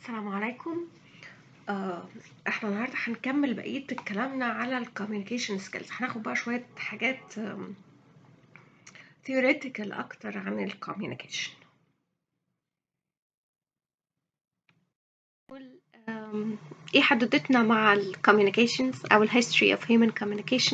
السلام عليكم آه، احنا النهارده هنكمل بقية كلامنا على ال communication skills هناخد بقى شوية حاجات آم، theoretical أكتر عن ال communication نقول، آم، ايه حدودتنا مع ال communications أو ال history of human communication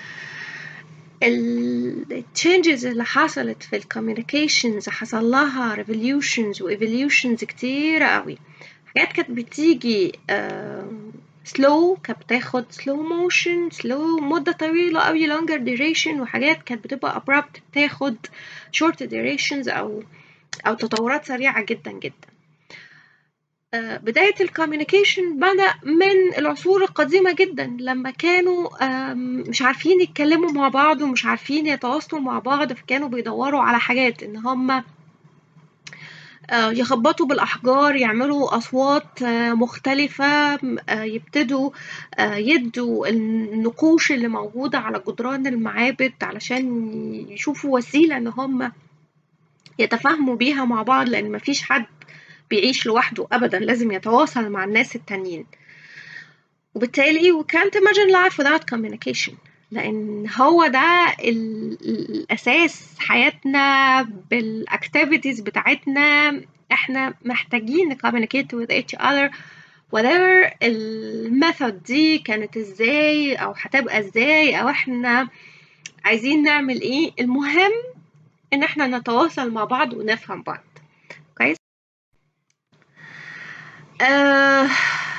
ال changes اللي حصلت في ال communications حصل لها revolutions و evolutions كتير قوي حاجات كانت بتيجي آم، slow كانت بتاخد slow motion slow مدة طويلة قوي longer duration وحاجات كانت بتبقى abrupt بتاخد short durations أو أو تطورات سريعة جدا جدا آه، بداية الكوميونيكيشن بدأ من العصور القديمة جدا لما كانوا آم، مش عارفين يتكلموا مع بعض ومش عارفين يتواصلوا مع بعض فكانوا بيدوروا على حاجات ان هم آه، يخبطوا بالأحجار يعملوا أصوات آه، مختلفة م- آه، يبتدوا آه، يدوا النقوش اللي موجودة على جدران المعابد علشان يشوفوا وسيلة إن هم يتفاهموا بيها مع بعض لأن مفيش حد بيعيش لوحده أبدا لازم يتواصل مع الناس التانيين وبالتالي we can't imagine life without communication لأن هو ده ال- الأساس حياتنا بالactivities بتاعتنا احنا محتاجين ن communicate with each other whatever الميثود دي كانت ازاي أو هتبقى ازاي أو احنا عايزين نعمل ايه المهم ان احنا نتواصل مع بعض ونفهم بعض كويس آه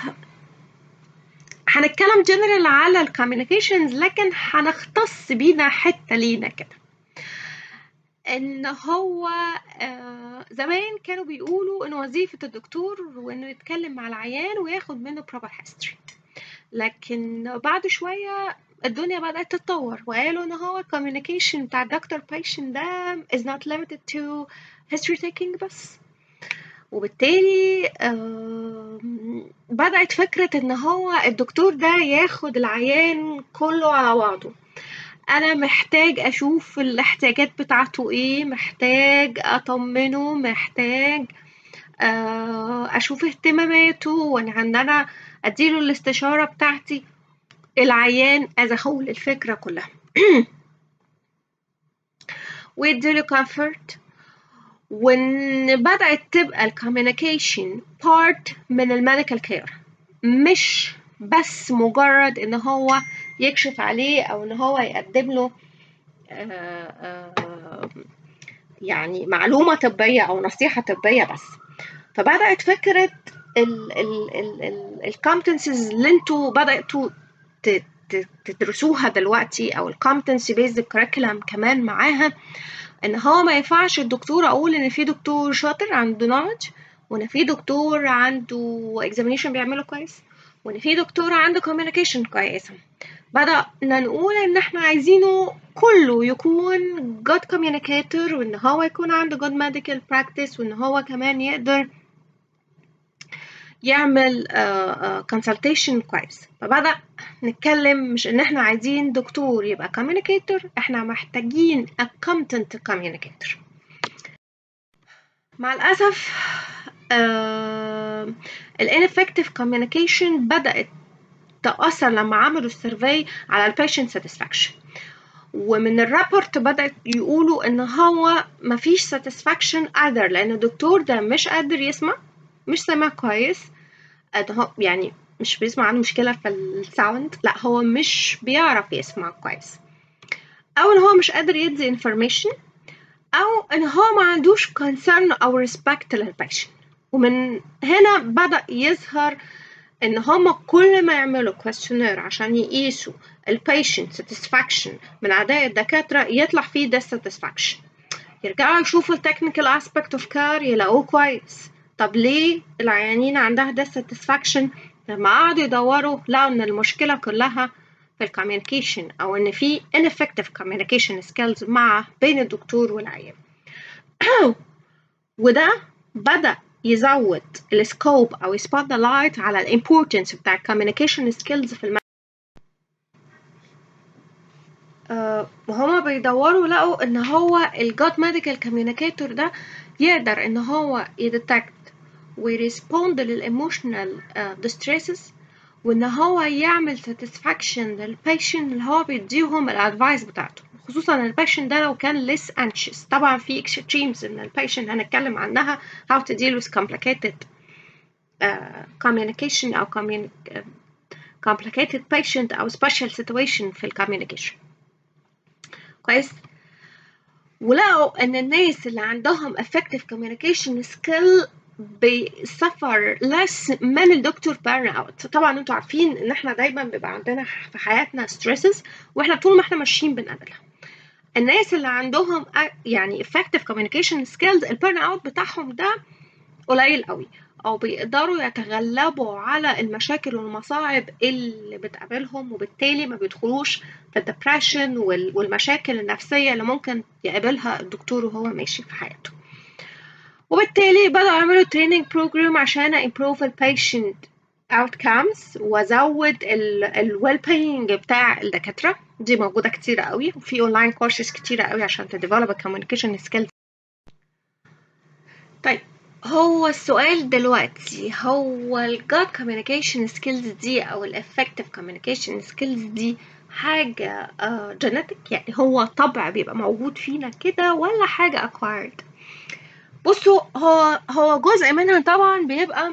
هنتكلم جنرال على الكوميونيكيشنز لكن هنختص بينا حتة لينا كده ان هو آه زمان كانوا بيقولوا ان وظيفة الدكتور وانه يتكلم مع العيان وياخد منه proper history لكن بعد شوية الدنيا بدأت تتطور وقالوا ان هو communication بتاع دكتور patient ده is not limited to history taking بس وبالتالي آم، بدأت فكرة إن هو الدكتور ده ياخد العيان كله على بعضه أنا محتاج أشوف الاحتياجات بتاعته إيه محتاج أطمنه محتاج آه، أشوف اهتماماته وإن إن أنا أديله الاستشارة بتاعتي العيان as a whole الفكرة كلها ويديله comfort وإن بدأت تبقى الكوميونيكيشن بارت من الميديكال كير مش بس مجرد إن هو يكشف عليه أو إن هو يقدم له آه، آه، يعني معلومة طبية أو نصيحة طبية بس فبدأت فكرة ال ال ال ال الكومبتنسز اللي انتوا بدأتوا ت- ت- تدرسوها دلوقتي أو الكومبتنسي بيزد كريكولم كمان معاها ان هو ما ينفعش الدكتور اقول ان في دكتور شاطر عنده knowledge وان في دكتور عنده examination بيعمله كويس وان في دكتور عنده communication كويسة بدأنا نقول ان احنا عايزينه كله يكون good communicator وان هو يكون عنده good medical practice وان هو كمان يقدر يعمل uh, uh, consultation كويس فبدأ نتكلم مش ان احنا عايزين دكتور يبقى communicator احنا محتاجين a competent communicator مع الأسف آه ال ineffective communication بدأت تأثر لما عملوا السيرفي على ال patient satisfaction ومن الرابورت بدأت يقولوا إن هو مفيش satisfaction either لأن الدكتور ده مش قادر يسمع مش سامع كويس إن هو يعني مش بيسمع عنده مشكلة في الساوند لا هو مش بيعرف يسمع كويس أو إن هو مش قادر يدي information أو إن هو ما عندوش concern أو respect للبيشنت ومن هنا بدأ يظهر إن هما كل ما يعملوا questionnaire عشان يقيسوا ال patient satisfaction من أعداء الدكاترة يطلع فيه dissatisfaction يرجعوا يشوفوا ال technical aspect of care يلاقوه كويس طب ليه العيانين عندها dissatisfaction لما قعدوا يدوروا لقوا إن المشكلة كلها في ال communication أو إن في ineffective communication skills مع بين الدكتور والعيان وده بدأ يزود السكوب أو يسبوت ذا لايت على الامبورتنس بتاع الكوميونيكيشن سكيلز في الم... آه وهما بيدوروا لقوا إن هو الجود ميديكال كوميونيكيتور ده يقدر إن هو يديتكت ويريسبوند للايموشنال distresses وان هو يعمل satisfaction للبيشنت اللي هو بيديهم الادفايس بتاعته خصوصا البيشنت ده لو كان less anxious طبعا في extremes ان البيشنت هنتكلم عنها how to deal with complicated uh, communication او communi- uh, complicated patient او special situation في الكوميونيكيشن كويس ولقوا ان الناس اللي عندهم effective communication skill بيسفر less من الدكتور burn out طبعا انتوا عارفين ان احنا دايما بيبقى عندنا في حياتنا stresses واحنا طول ما احنا ماشيين بنقابلها الناس اللي عندهم يعني effective communication skills البيرن اوت بتاعهم ده قليل قوي او بيقدروا يتغلبوا على المشاكل والمصاعب اللي بتقابلهم وبالتالي ما بيدخلوش في الدبريشن والمشاكل النفسية اللي ممكن يقابلها الدكتور وهو ماشي في حياته وبالتالي بدأوا يعملوا training program عشان improve ال patient outcomes وازود ال well paying بتاع الدكاترة دي موجودة كتيرة قوي وفي online courses كتيرة قوي عشان تديفلوب communication skills طيب هو السؤال دلوقتي هو ال good communication skills دي أو ال effective communication skills دي حاجة uh, genetic يعني هو طبع بيبقى موجود فينا كده ولا حاجة acquired بصوا هو هو جزء منها طبعا بيبقى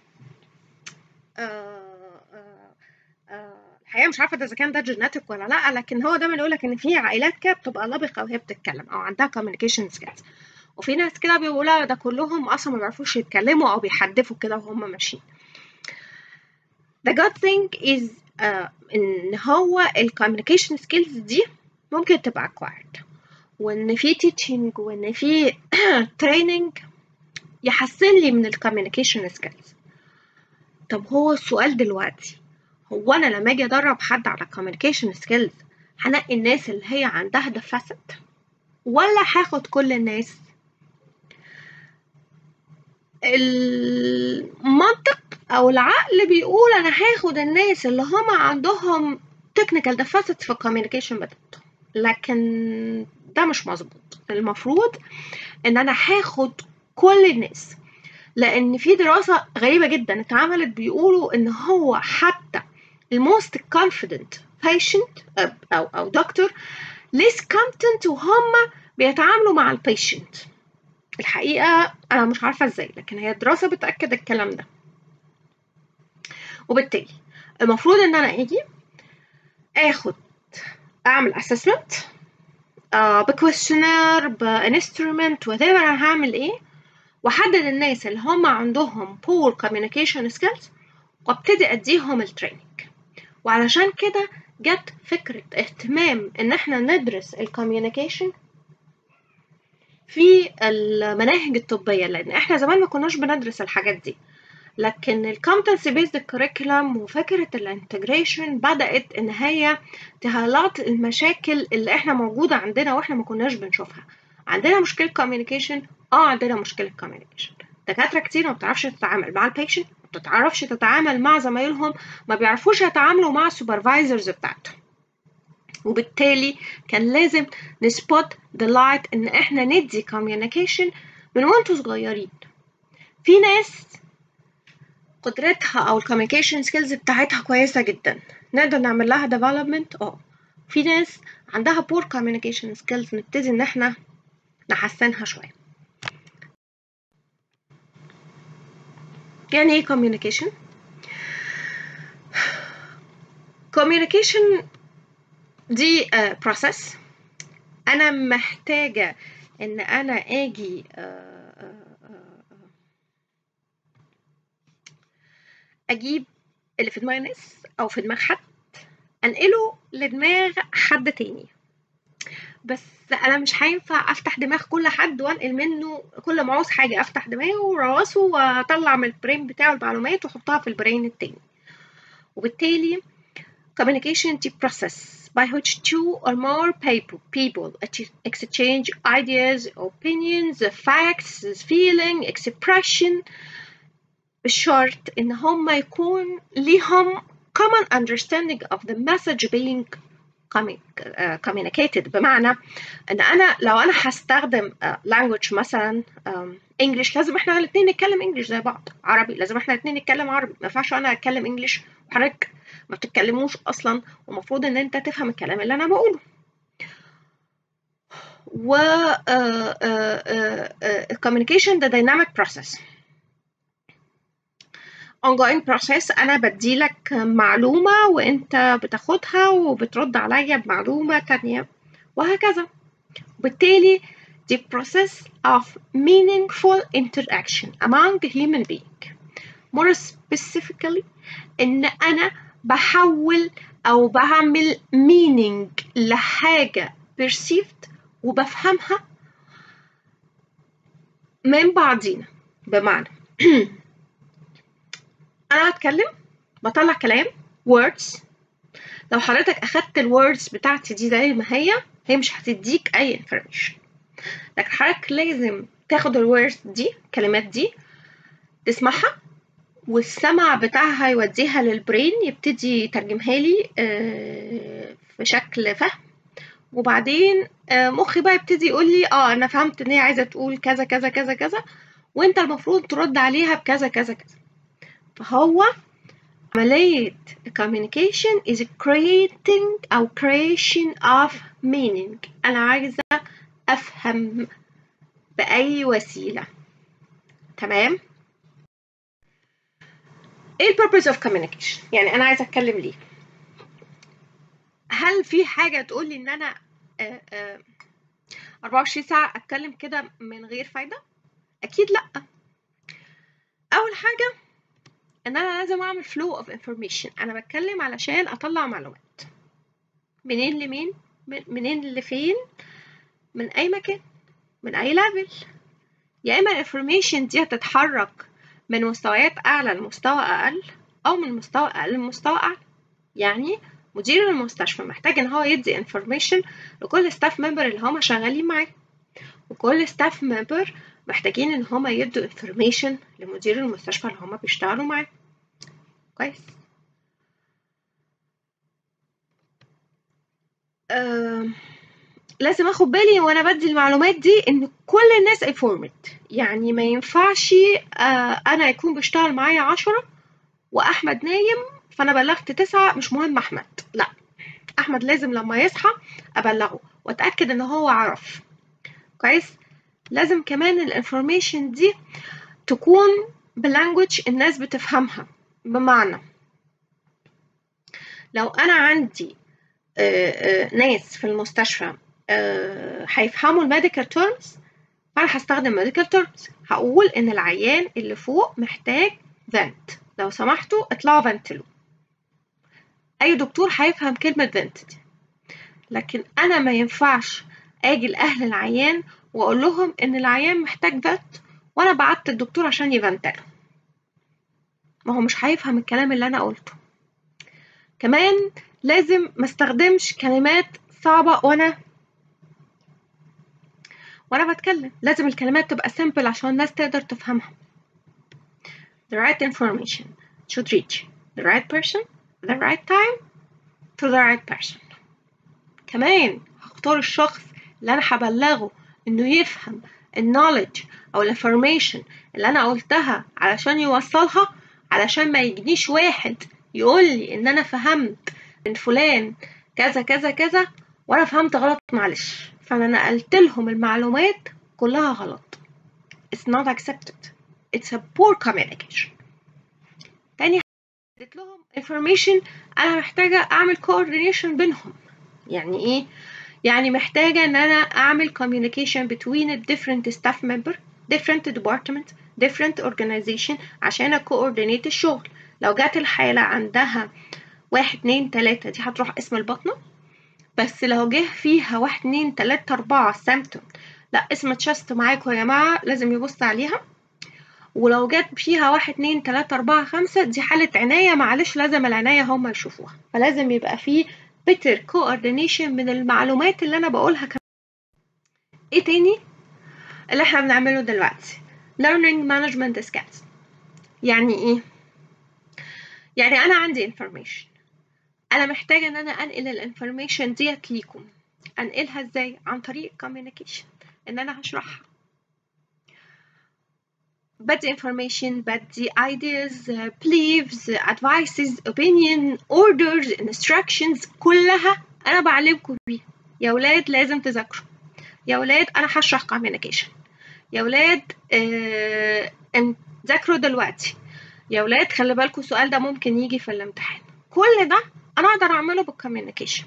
الحقيقه مش عارفه اذا كان ده جيناتيك ولا لا لكن هو دايما يقول لك ان في عائلات كده بتبقى لبقه وهي بتتكلم او عندها كوميونيكيشن سكيلز وفي ناس كده بيقولوا ده كلهم اصلا ما بيعرفوش يتكلموا او بيحدفوا كده وهم ماشيين the good thing is uh, ان هو الكوميونيكيشن سكيلز دي ممكن تبقى acquired وان في teaching وان في training يحسن لي من الكوميونيكيشن سكيلز طب هو السؤال دلوقتي هو انا لما اجي ادرب حد على communication skills هنقي الناس اللي هي عندها دفست ولا هاخد كل الناس المنطق او العقل بيقول انا هاخد الناس اللي هم عندهم technical deficits في الكوميونيكيشن بتاعتهم لكن ده مش مظبوط المفروض ان انا هاخد كل الناس لان في دراسه غريبه جدا اتعملت بيقولوا ان هو حتى الموست confident patient او او دكتور less competent وهم بيتعاملوا مع البيشنت الحقيقه انا مش عارفه ازاي لكن هي الدراسه بتاكد الكلام ده وبالتالي المفروض ان انا اجي اخد اعمل assessment uh, بكويشنير بانسترومنت whatever انا هعمل ايه واحدد الناس اللي هم عندهم poor communication skills وابتدي اديهم التريننج وعلشان كده جت فكرة اهتمام ان احنا ندرس الكوميونيكيشن في المناهج الطبية لان احنا زمان ما كناش بندرس الحاجات دي لكن ال competency based curriculum وفكرة الانتجريشن بدأت إن هي تهالات المشاكل اللي إحنا موجودة عندنا وإحنا ما كناش بنشوفها عندنا مشكلة communication اه عندنا مشكلة communication دكاترة كتير ما بتعرفش تتعامل مع البيشنت ما بتعرفش تتعامل مع زمايلهم ما بيعرفوش يتعاملوا مع السوبرفايزرز بتاعتهم وبالتالي كان لازم نسبوت ذا لايت ان احنا ندي communication من وانتوا صغيرين في ناس قدرتها او الكوميونيكيشن سكيلز بتاعتها كويسه جدا نقدر نعمل لها ديفلوبمنت اه في ناس عندها بور كوميونيكيشن سكيلز نبتدي ان احنا نحسنها شويه يعني ايه communication communication دي uh, process انا محتاجه ان انا اجي uh, اجيب اللي في دماغ الناس او في دماغ حد انقله لدماغ حد تاني بس انا مش هينفع افتح دماغ كل حد وانقل منه كل ما عاوز حاجه افتح دماغه وراسه واطلع من البرين بتاعه المعلومات واحطها في البرين التاني وبالتالي communication is process by which two or more people, people exchange ideas, opinions, facts, feeling, expression بالشرط إن هم يكون ليهم common understanding of the message being communicated بمعنى ان انا لو انا هستخدم language مثلا انجلش لازم احنا الاثنين نتكلم انجلش زي بعض عربي لازم احنا الاثنين نتكلم عربي ما ينفعش انا اتكلم انجلش وحضرتك ما بتتكلموش اصلا ومفروض ان انت تفهم الكلام اللي انا بقوله و communication ده dynamic process ongoing process انا بديلك معلومة وانت بتاخدها وبترد عليا بمعلومة تانية وهكذا وبالتالي the process of meaningful interaction among human being more specifically ان انا بحول او بعمل meaning لحاجة perceived وبفهمها من بعضينا بمعنى انا بتكلم بطلع كلام words لو حضرتك اخدت الوردز بتاعتي دي زي ما هي هي مش هتديك اي information لكن حضرتك لازم تاخد الوردز دي الكلمات دي تسمعها والسمع بتاعها يوديها للبرين يبتدي يترجمها لي في شكل فهم وبعدين مخي بقى يبتدي يقول لي اه انا فهمت ان هي عايزه تقول كذا كذا كذا كذا وانت المفروض ترد عليها بكذا كذا كذا فهو عملية communication is creating أو creation of meaning أنا عايزة أفهم بأي وسيلة تمام ايه ال purpose of communication يعني أنا عايزة أتكلم ليه هل في حاجة تقول لي إن أنا 24 ساعة أتكلم كده من غير فايدة أكيد لأ أول حاجة ان انا لازم اعمل flow of information انا بتكلم علشان اطلع معلومات منين لمين منين لفين من اي مكان من اي ليفل يا اما الانفورميشن دي هتتحرك من مستويات اعلى لمستوى اقل او من مستوى اقل لمستوى اعلى يعني مدير المستشفى محتاج ان هو يدي انفورميشن لكل ستاف ممبر اللي هما شغالين معاه وكل ستاف ممبر محتاجين ان هما يدوا انفورميشن لمدير المستشفى اللي هما بيشتغلوا معاه كويس آه، لازم اخد بالي وانا بدي المعلومات دي ان كل الناس informed يعني ما ينفعش آه، انا يكون بيشتغل معايا عشرة واحمد نايم فانا بلغت تسعة مش مهم احمد لا احمد لازم لما يصحى ابلغه واتاكد ان هو عرف كويس لازم كمان الانفورميشن دي تكون بلانجوج الناس بتفهمها بمعنى لو انا عندي آه، آه، ناس في المستشفى آه، هيفهموا الميديكال تيرمز فانا هستخدم ميديكال تيرمز هقول ان العيان اللي فوق محتاج فنت لو سمحتوا اطلعوا فنتلو اي دكتور هيفهم كلمه فنت دي لكن انا ما ينفعش اجي لاهل العيان واقول لهم ان العيان محتاج فنت وانا بعت الدكتور عشان يفنتله ما هو مش هيفهم الكلام اللي انا قلته كمان لازم ما استخدمش كلمات صعبة وانا وانا بتكلم لازم الكلمات تبقى simple عشان الناس تقدر تفهمها the right information should reach the right person the right time to the right person كمان هختار الشخص اللي انا هبلغه انه يفهم النولج او الانفورميشن اللي انا قلتها علشان يوصلها علشان ما يجنيش واحد يقول لي ان انا فهمت من فلان كذا كذا كذا وانا فهمت غلط معلش فانا نقلت لهم المعلومات كلها غلط it's not accepted it's a poor communication تاني اديت لهم information انا محتاجة اعمل coordination بينهم يعني ايه يعني محتاجة ان انا اعمل communication between a different staff member different department different organization عشان coordinate الشغل لو جات الحالة عندها واحد اتنين تلاتة دي هتروح اسم البطنة بس لو جه فيها واحد اتنين تلاتة أربعة سيمتوم لا اسم تشست معاكم يا جماعة لازم يبص عليها ولو جت فيها واحد اتنين تلاتة أربعة خمسة دي حالة عناية معلش لازم العناية هما يشوفوها فلازم يبقى فيه better coordination من المعلومات اللي أنا بقولها كمان ايه تاني اللي احنا بنعمله دلوقتي learning management skills يعني ايه يعني انا عندي information انا محتاجه ان انا انقل الانفورميشن ديت ليكم انقلها ازاي عن طريق communication ان انا هشرحها بدي information بدي ideas beliefs advices opinion orders instructions كلها انا بعلمكم بيها يا ولاد لازم تذاكروا يا ولاد انا هشرح communication يا ولاد آه ذاكروا دلوقتي يا ولاد خلي بالكم السؤال ده ممكن يجي في الامتحان كل ده انا اقدر اعمله بالكوميونيكيشن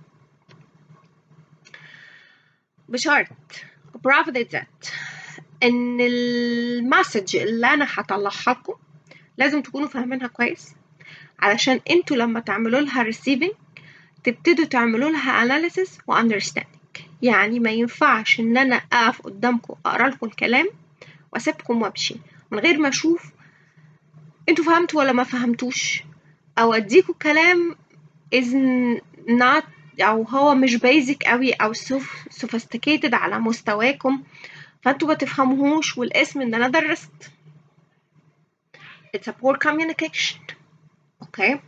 بشرط provided that ان المسج اللي انا هطلعها لكم لازم تكونوا فاهمينها كويس علشان انتوا لما تعملوا لها receiving تبتدوا تعملوا لها analysis و understanding يعني ما ينفعش ان انا اقف قدامكم اقرا لكم الكلام واسيبكم وامشي من غير ما اشوف انتوا فهمتوا ولا ما فهمتوش او اديكوا كلام is not او هو مش basic قوي او sophisticated على مستواكم فانتوا ما تفهموهوش والاسم ان انا درست it's a poor communication okay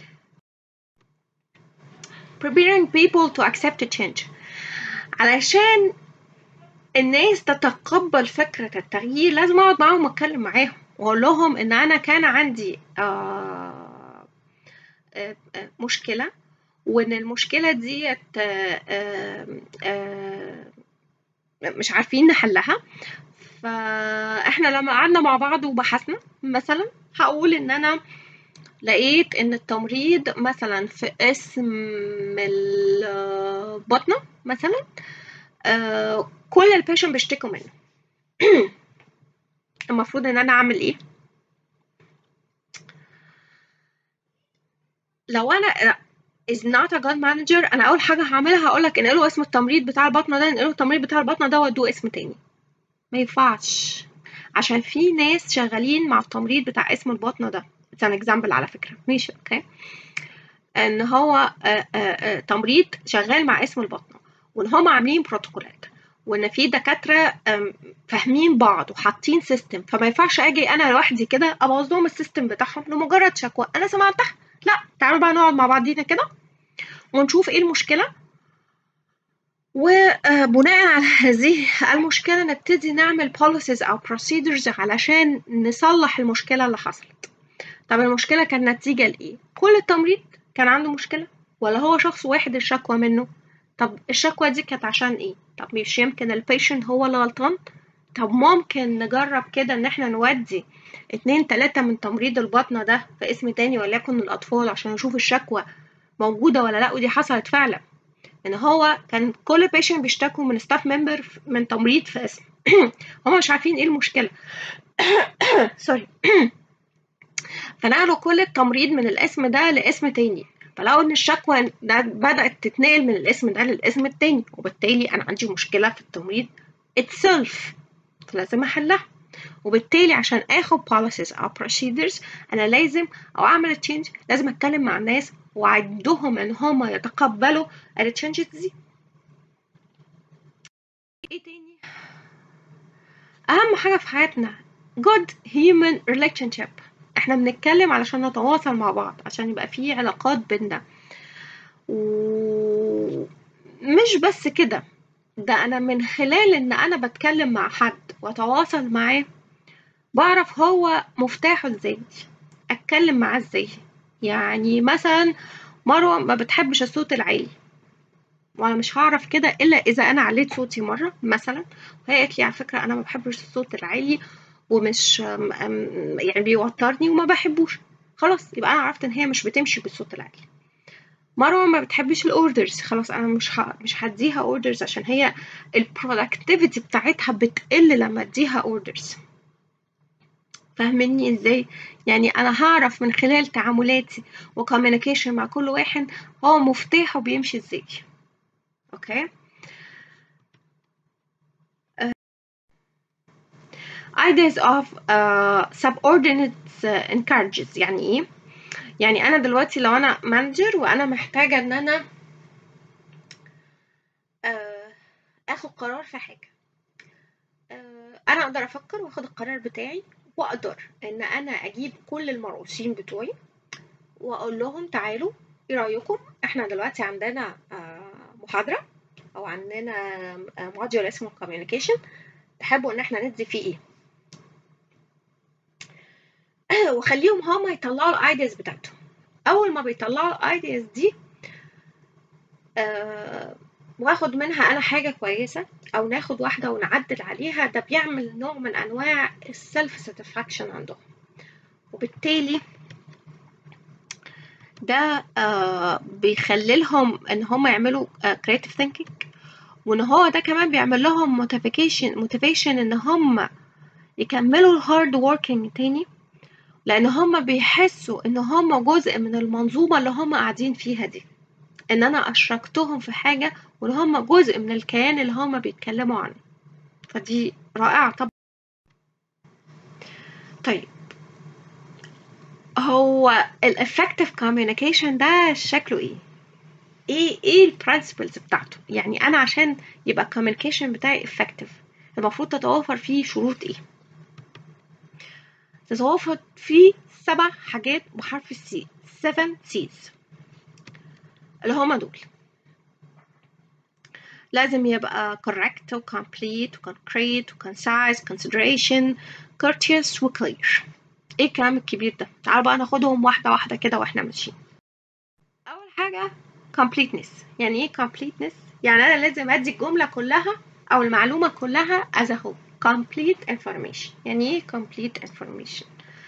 preparing people to accept a change علشان الناس تتقبل فكرة التغيير لازم اقعد معاهم واتكلم معاهم واقول لهم ان انا كان عندي آه آه مشكلة وان المشكلة ديت مش عارفين نحلها فاحنا لما قعدنا مع بعض وبحثنا مثلا هقول ان انا لقيت ان التمريض مثلا في اسم البطنة مثلا آه كل البيشن بيشتكوا منه المفروض ان انا اعمل ايه لو انا is not a good manager انا اول حاجه هعملها هقول لك انقلوا اسم التمريض بتاع البطنه ده انقلوا التمريض بتاع البطنه ده ودوه اسم تاني ما ينفعش عشان في ناس شغالين مع التمريض بتاع اسم البطنه ده it's an example على فكره ماشي اوكي ان هو آآ آآ تمريض شغال مع اسم البطنه وان هم عاملين بروتوكولات وان في دكاتره فاهمين بعض وحاطين سيستم فما ينفعش اجي انا لوحدي كده ابوظ لهم السيستم بتاعهم لمجرد شكوى انا سمعتها لا تعالوا بقى نقعد مع بعضينا كده ونشوف ايه المشكله وبناء على هذه المشكله نبتدي نعمل policies او procedures علشان نصلح المشكله اللي حصلت طب المشكله كانت نتيجه لايه كل التمريض كان عنده مشكله ولا هو شخص واحد الشكوى منه طب الشكوى دي كانت عشان ايه طب مش يمكن البيشنت هو اللي غلطان طب ممكن نجرب كده ان احنا نودي اتنين تلاتة من تمريض البطنة ده في اسم تاني وليكن الأطفال عشان نشوف الشكوى موجودة ولا لأ ودي حصلت فعلا إن هو كان كل بيشنت بيشتكوا من ستاف ممبر من تمريض في اسم هما مش عارفين ايه المشكلة سوري فنقلوا كل التمريض من الاسم ده لاسم تاني فلقوا ان الشكوى ده بدأت تتنقل من الاسم ده للاسم التاني وبالتالي انا عندي مشكلة في التمريض itself فلازم احلها وبالتالي عشان اخد policies او procedures انا لازم او اعمل change لازم اتكلم مع الناس وعندهم ان هم يتقبلوا التشنجز دي ايه تاني اهم حاجة في حياتنا good human relationship احنا بنتكلم علشان نتواصل مع بعض عشان يبقى في علاقات بينا ومش بس كده ده انا من خلال ان انا بتكلم مع حد واتواصل معاه بعرف هو مفتاحه ازاي اتكلم معاه ازاي يعني مثلا مروه ما بتحبش الصوت العالي وانا مش هعرف كده الا اذا انا عليت صوتي مره مثلا وهي قالت لي على فكره انا ما بحبش الصوت العالي ومش يعني بيوترني وما بحبوش خلاص يبقى انا عرفت ان هي مش بتمشي بالصوت العالي مروه ما بتحبش الاوردرز خلاص انا مش ه... مش هديها اوردرز عشان هي البرودكتيفيتي بتاعتها بتقل لما اديها اوردرز فاهميني ازاي يعني انا هعرف من خلال تعاملاتي وكوميونيكيشن مع كل واحد هو مفتاحه بيمشي ازاي اوكي uh, ideas of uh, subordinates uh, encourages يعني ايه يعني انا دلوقتي لو انا مانجر وانا محتاجه ان انا اخد قرار في حاجه انا اقدر افكر واخد القرار بتاعي واقدر ان انا اجيب كل المرؤوسين بتوعي واقول لهم تعالوا ايه رأيكم احنا دلوقتي عندنا محاضرة او عندنا موديول اسمه communication تحبوا ان احنا ندي فيه ايه وخليهم هما يطلعوا الايدياز بتاعتهم اول ما بيطلعوا الايدياز دي آه واخد منها انا حاجه كويسه او ناخد واحده ونعدل عليها ده بيعمل نوع من انواع السيلف ساتسفاكشن عندهم وبالتالي ده آه بيخلي لهم ان هم يعملوا كريتيف آه ثينكينج وان هو ده كمان بيعمل لهم موتيفيشن موتيفيشن ان هم يكملوا الهارد وركينج تاني لان هم بيحسوا ان هم جزء من المنظومه اللي هم قاعدين فيها دي ان انا اشركتهم في حاجه وان هم جزء من الكيان اللي هم بيتكلموا عنه فدي رائعه طبعا طيب هو الافكتيف كوميونيكيشن ده شكله ايه ايه ايه البرنسبلز بتاعته يعني انا عشان يبقى الكوميونيكيشن بتاعي افكتيف المفروض تتوافر فيه شروط ايه تتوافر فيه سبع حاجات بحرف السي 7 سيز اللي هما دول لازم يبقى correct و complete و concrete و concise consideration courteous و clear ايه الكلام الكبير ده تعالوا بقى ناخدهم واحدة واحدة كده واحنا ماشيين أول حاجة completeness يعني ايه completeness يعني أنا لازم أدي الجملة كلها أو المعلومة كلها as a whole complete information يعني ايه complete information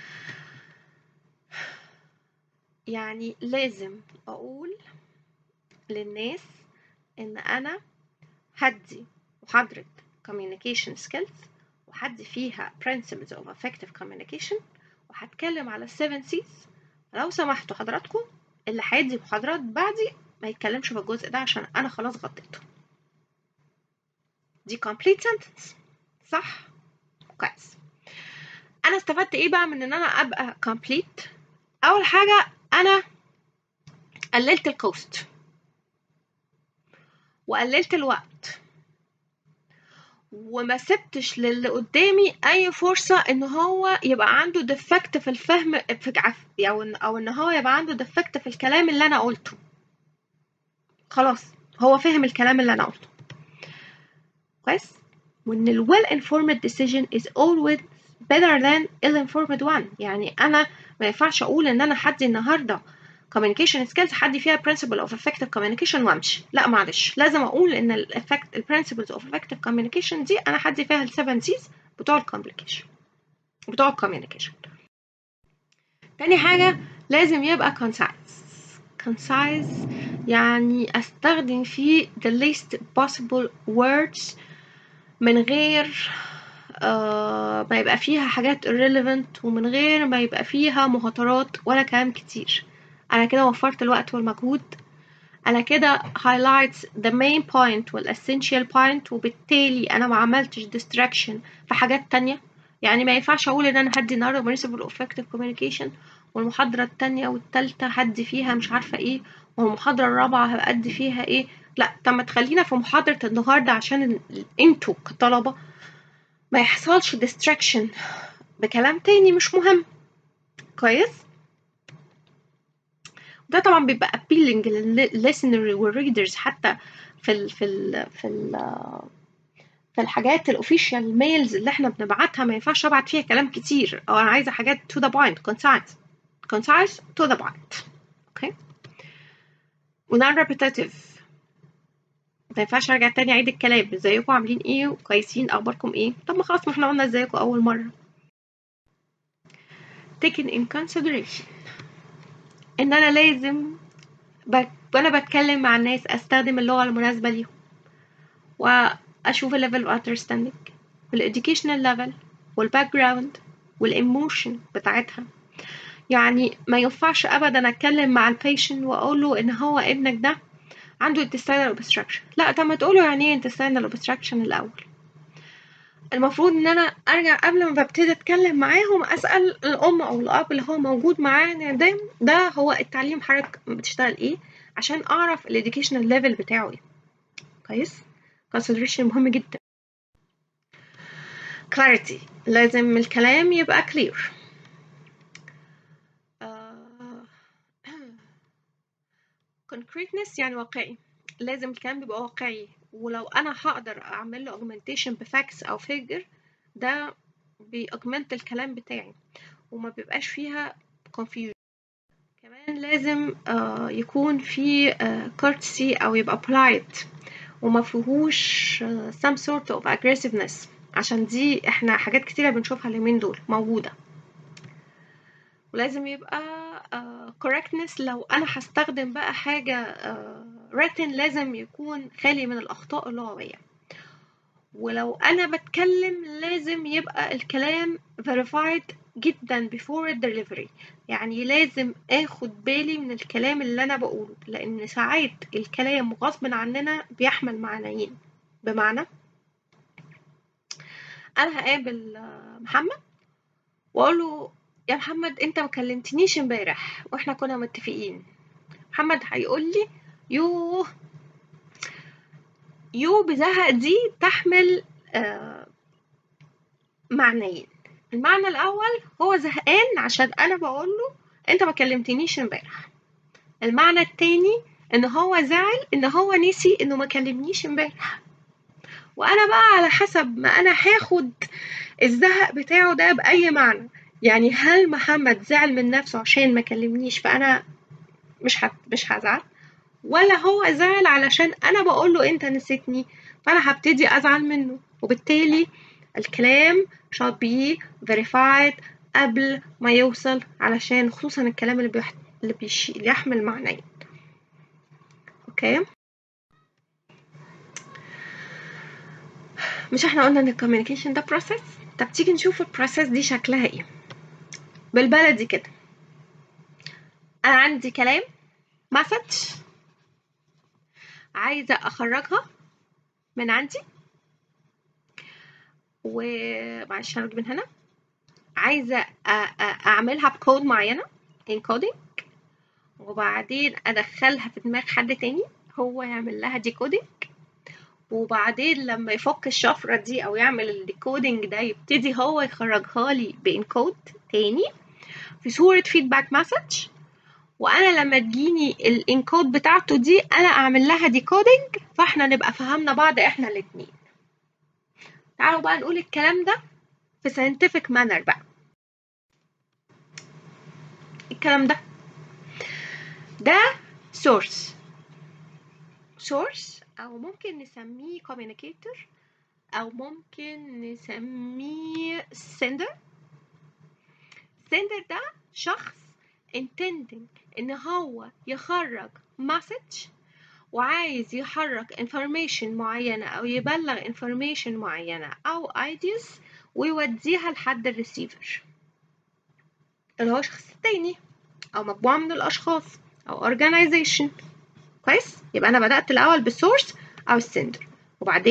يعني لازم أقول للناس إن أنا هدي محاضرة communication skills وهدي فيها principles of effective communication وهتكلم على 7 C's لو سمحتوا حضراتكم اللي هيدي محاضرات بعدي ما يتكلمش في الجزء ده عشان أنا خلاص غطيته دي complete sentence صح؟ كويس أنا استفدت إيه بقى من إن أنا أبقى complete أول حاجة أنا قللت الكوست وقللت الوقت وما سبتش للي قدامي اي فرصة ان هو يبقى عنده ديفكت في الفهم في او ان او ان هو يبقى عنده ديفكت في الكلام اللي انا قلته خلاص هو فهم الكلام اللي انا قلته كويس وان ال well informed decision is always better than ill informed one يعني انا ما ينفعش اقول ان انا هدي النهارده communication skills حد فيها principle of effective communication وامشي لا معلش لازم اقول ان ال effect ال principles of effective communication دي انا هدي فيها ال 7 C's بتوع ال communication بتوع ال communication تاني حاجة لازم يبقى concise concise يعني استخدم فيه the least possible words من غير آه ما يبقى فيها حاجات irrelevant ومن غير ما يبقى فيها مهاترات ولا كلام كتير انا كده وفرت الوقت والمجهود انا كده highlights the main point والessential point وبالتالي انا ما عملتش distraction في حاجات تانية يعني ما ينفعش اقول ان انا هدي النهارده principle of effective communication والمحاضرة التانية والتالتة هدي فيها مش عارفة ايه والمحاضرة الرابعة هأدي فيها ايه لا طب ما تخلينا في محاضرة النهاردة عشان انتوا كطلبة ما يحصلش distraction بكلام تاني مش مهم كويس ده طبعا بيبقى appealing للlistener والreaders حتى في ال في ال في ال في الحاجات الاوفيشال ميلز اللي احنا بنبعتها ما ينفعش ابعت فيها كلام كتير او انا عايزه حاجات to the point concise concise to the point اوكي ونون repetitive ما ينفعش ارجع تاني اعيد الكلام ازيكم عاملين ايه وكويسين اخباركم ايه طب ما خلاص ما احنا قلنا ازيكم اول مره taken in consideration ان انا لازم ب... وانا بتكلم مع الناس استخدم اللغه المناسبه ليهم واشوف الليفل اوف understanding والeducational level والباك جراوند والايموشن بتاعتها يعني ما ينفعش ابدا اتكلم مع البيشنت واقول له ان هو ابنك ده عنده intestinal obstruction لا طب ما تقوله يعني ايه intestinal obstruction الاول المفروض ان انا ارجع قبل ما ببتدي اتكلم معاهم اسال الام او الاب اللي هو موجود معانا ده ده هو التعليم حضرتك بتشتغل ايه عشان اعرف الاديوكيشنال ليفل بتاعه ايه كويس consideration مهم جدا clarity لازم الكلام يبقى clear concreteness يعني واقعي لازم الكلام بيبقى واقعي ولو انا هقدر اعمل له augmentation بفاكس او figure ده بيأجمنت الكلام بتاعي وما بيبقاش فيها confusion كمان لازم آه يكون في آه courtesy او يبقى polite وما فيهوش آه some sort of aggressiveness عشان دي احنا حاجات كتيرة بنشوفها اليومين دول موجودة ولازم يبقى uh, correctness لو انا هستخدم بقى حاجة uh, written لازم يكون خالي من الاخطاء اللغوية ولو انا بتكلم لازم يبقى الكلام verified جدا before delivery يعني لازم اخد بالي من الكلام اللي انا بقوله لان ساعات الكلام غصب عننا بيحمل معنيين بمعنى انا هقابل محمد واقول له يا محمد انت ما كلمتنيش امبارح واحنا كنا متفقين محمد هيقول لي يوه يو بزهق دي تحمل آه معنيين المعنى الاول هو زهقان عشان انا بقول له انت ما كلمتنيش امبارح المعنى التاني ان هو زعل ان هو نسي انه ما كلمنيش امبارح وانا بقى على حسب ما انا هاخد الزهق بتاعه ده باي معنى يعني هل محمد زعل من نفسه عشان ما كلمنيش فانا مش هت... مش هزعل ولا هو زعل علشان انا بقول له انت نسيتني فانا هبتدي ازعل منه وبالتالي الكلام should be verified قبل ما يوصل علشان خصوصا الكلام اللي بيح... اللي, بيش... اللي يحمل معنيين اوكي مش احنا قلنا ان الكوميونيكيشن ده بروسيس طب تيجي نشوف البروسيس دي شكلها ايه بالبلدي كده انا عندي كلام مسج عايزه اخرجها من عندي ومعلش هنرد من هنا عايزه اعملها بكود معينه encoding وبعدين ادخلها في دماغ حد تاني هو يعمل لها decoding وبعدين لما يفك الشفرة دي أو يعمل الديكودينج ده يبتدي هو يخرجها لي بإنكود تاني في صورة فيدباك مسج وأنا لما تجيني الإنكود بتاعته دي أنا أعمل لها ديكودينج فإحنا نبقى فهمنا بعض إحنا الاتنين تعالوا بقى نقول الكلام ده في scientific manner بقى الكلام ده ده source source أو ممكن نسميه communicator أو ممكن نسميه sender sender ده شخص intending إن هو يخرج message وعايز يحرك information معينة أو يبلغ information معينة أو ideas ويوديها لحد الريسيفر اللي هو شخص تاني أو مجموعة من الأشخاص أو organization كويس يبقى انا بدات الاول بالسورس او السندر وبعدين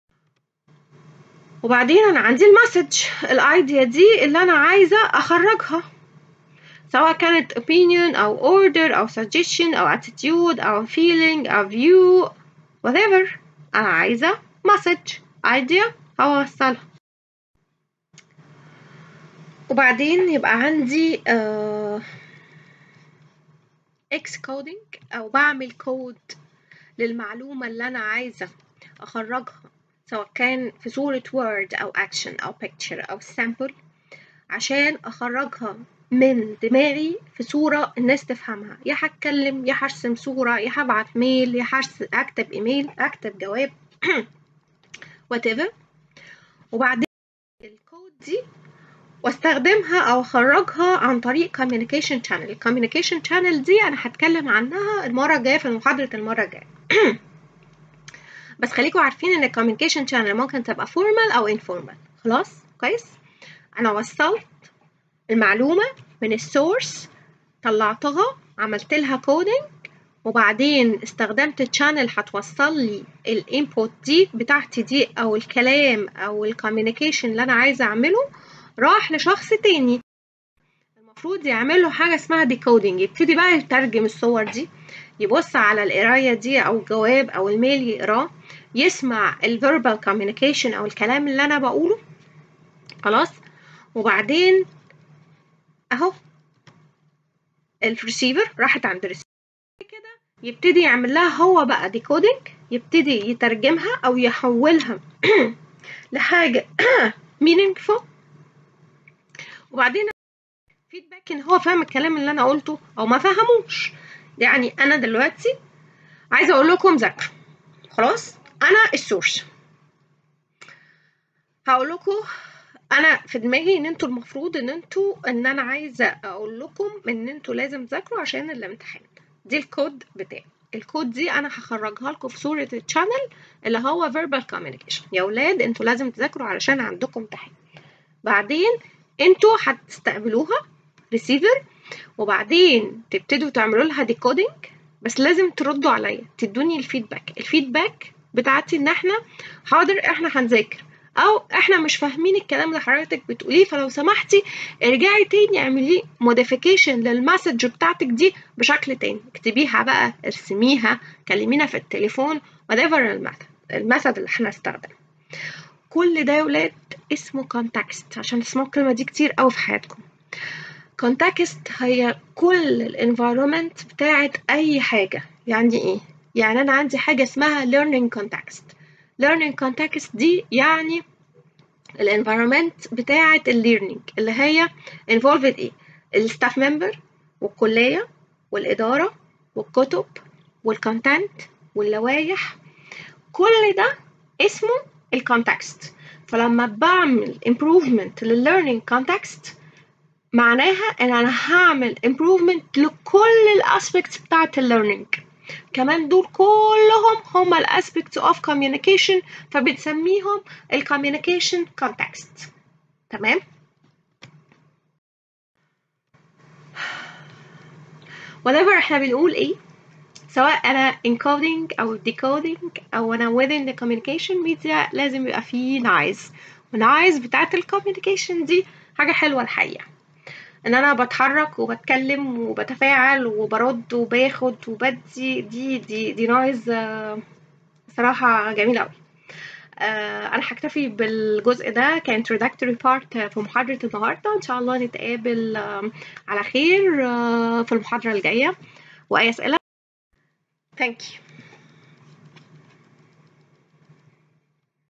وبعدين انا عندي المسج الايديا دي اللي انا عايزه اخرجها سواء كانت opinion او order او suggestion او attitude او feeling او view whatever انا عايزه message idea هوصلها وبعدين يبقى عندي آه اكس كودينج او بعمل كود للمعلومة اللي انا عايزة اخرجها سواء كان في صورة وورد او اكشن او picture او sample عشان اخرجها من دماغي في صورة الناس تفهمها يا هتكلم يا هرسم صورة يا هبعت ميل يا هكتب ايميل اكتب جواب whatever وبعدين الكود دي واستخدمها او اخرجها عن طريق communication channel الكوميونيكيشن channel دي انا هتكلم عنها المره الجايه في محاضره المره الجايه بس خليكم عارفين ان الكوميونيكيشن channel ممكن تبقى formal او informal خلاص كويس انا وصلت المعلومه من السورس طلعتها عملت لها كودينج وبعدين استخدمت الشانل هتوصل لي الانبوت دي بتاعتي دي او الكلام او الكوميونيكيشن اللي انا عايزه اعمله راح لشخص تاني المفروض يعمل له حاجة اسمها ديكودينج يبتدي بقى يترجم الصور دي يبص على القراية دي أو الجواب أو الميل يقراه يسمع الفيربال كوميونيكيشن أو الكلام اللي أنا بقوله خلاص وبعدين أهو الريسيفر راحت عند الريسيفر كده يبتدي يعمل لها هو بقى ديكودينج يبتدي يترجمها او يحولها لحاجه meaningful وبعدين فيدباك ان هو فاهم الكلام اللي انا قلته او ما فهموش يعني انا دلوقتي عايزه اقول لكم ذاكروا خلاص انا السورس هقول لكم انا في دماغي ان انتوا المفروض ان انتوا ان انا عايزه اقول لكم ان انتوا لازم تذاكروا عشان الامتحان دي الكود بتاعي الكود دي انا هخرجها لكم في صوره الشانل اللي هو verbal communication يا ولاد انتوا لازم تذاكروا علشان عندكم امتحان بعدين انتوا هتستقبلوها ريسيفر وبعدين تبتدوا تعملوا لها ديكودينج بس لازم تردوا عليا تدوني الفيدباك الفيدباك بتاعتي ان احنا حاضر احنا هنذاكر او احنا مش فاهمين الكلام اللي حضرتك بتقوليه فلو سمحتي ارجعي تاني اعملي موديفيكيشن للمسج بتاعتك دي بشكل تاني اكتبيها بقى ارسميها كلمينا في التليفون whatever الميثود الميثود اللي احنا استخدمه كل ده يا ولاد اسمه context عشان تسمعوا الكلمة دي كتير قوي في حياتكم context هي كل الانفيرومنت بتاعت اي حاجة يعني ايه يعني انا عندي حاجة اسمها learning context learning context دي يعني الانفيرومنت بتاعت الليرنينج اللي هي involved ايه الستاف ممبر والكلية والإدارة والكتب والكونتنت واللوايح كل ده اسمه الكونتكست فلما بعمل improvement للlearning context معناها ان انا هعمل improvement لكل الاسبكتس بتاعت الليرنينج كمان دول كلهم هما الاسبكتس اوف communication فبنسميهم الكوميونيكيشن context تمام whatever احنا بنقول ايه سواء انا encoding او decoding او انا within the communication media لازم يبقى فيه noise والnoise بتاعت الكوميونيكيشن دي حاجة حلوة الحقيقة ان انا بتحرك وبتكلم وبتفاعل وبرد وباخد وبدي دي دي دي نويز صراحة جميلة أوي أنا هكتفي بالجزء ده كintroductory part في محاضرة النهاردة إن شاء الله نتقابل على خير في المحاضرة الجاية وأي أسئلة Thank you